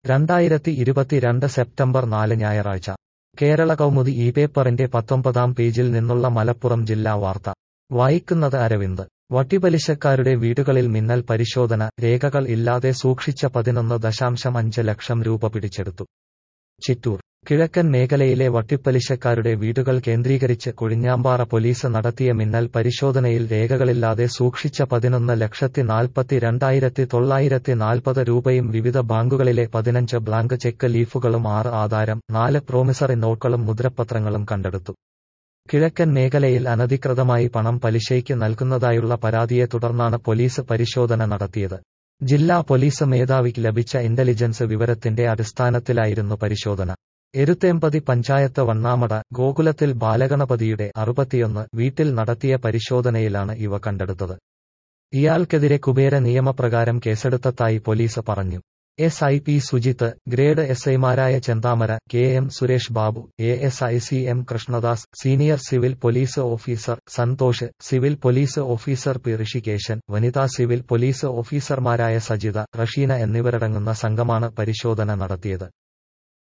രണ്ടായിരത്തി ഇരുപത്തിരണ്ട് സെപ്റ്റംബർ നാല് ഞായറാഴ്ച കേരള കൗമുദി ഈ പേപ്പറിന്റെ പത്തൊമ്പതാം പേജിൽ നിന്നുള്ള മലപ്പുറം ജില്ലാ വാർത്ത വായിക്കുന്നത് അരവിന്ദ് വട്ടിപ്പലിശക്കാരുടെ വീടുകളിൽ മിന്നൽ പരിശോധന രേഖകൾ ഇല്ലാതെ സൂക്ഷിച്ച പതിനൊന്ന് ദശാംശം അഞ്ച് ലക്ഷം രൂപ പിടിച്ചെടുത്തു ചിറ്റൂർ കിഴക്കൻ മേഖലയിലെ വട്ടിപ്പലിശക്കാരുടെ വീടുകൾ കേന്ദ്രീകരിച്ച് കൊഴിഞ്ഞാമ്പാറ പോലീസ് നടത്തിയ മിന്നൽ പരിശോധനയിൽ രേഖകളില്ലാതെ സൂക്ഷിച്ച പതിനൊന്ന് ലക്ഷത്തി നാൽപ്പത്തി രണ്ടായിരത്തി തൊള്ളായിരത്തി നാൽപ്പത് രൂപയും വിവിധ ബാങ്കുകളിലെ പതിനഞ്ച് ബ്ലാങ്ക് ചെക്ക് ലീഫുകളും ആറ് ആധാരം നാല് പ്രോമിസറി നോട്ടുകളും മുദ്രപത്രങ്ങളും കണ്ടെടുത്തു കിഴക്കൻ മേഖലയിൽ അനധികൃതമായി പണം പലിശയ്ക്ക് നൽകുന്നതായുള്ള പരാതിയെ തുടർന്നാണ് പോലീസ് പരിശോധന നടത്തിയത് ജില്ലാ പോലീസ് മേധാവിക്ക് ലഭിച്ച ഇന്റലിജൻസ് വിവരത്തിന്റെ അടിസ്ഥാനത്തിലായിരുന്നു പരിശോധന എരുത്തേമ്പതി പഞ്ചായത്ത് വണ്ണാമട ഗോകുലത്തിൽ ബാലഗണപതിയുടെ അറുപത്തിയൊന്ന് വീട്ടിൽ നടത്തിയ പരിശോധനയിലാണ് ഇവ കണ്ടെടുത്തത് ഇയാൾക്കെതിരെ കുബേര നിയമപ്രകാരം കേസെടുത്തതായി പോലീസ് പറഞ്ഞു S I P Sujith grade S ഐമാരായ Chenthamara K M Suresh Babu A S I C M Krishnadas senior civil police officer Santhosh civil police officer P Hrishikesan വനിതാ സിവിൽ പോലീസ് ഓഫീസർമാരായ സജിത റഷീന എന്നിവരടങ്ങുന്ന സംഘമാണ് പരിശോധന നടത്തിയത്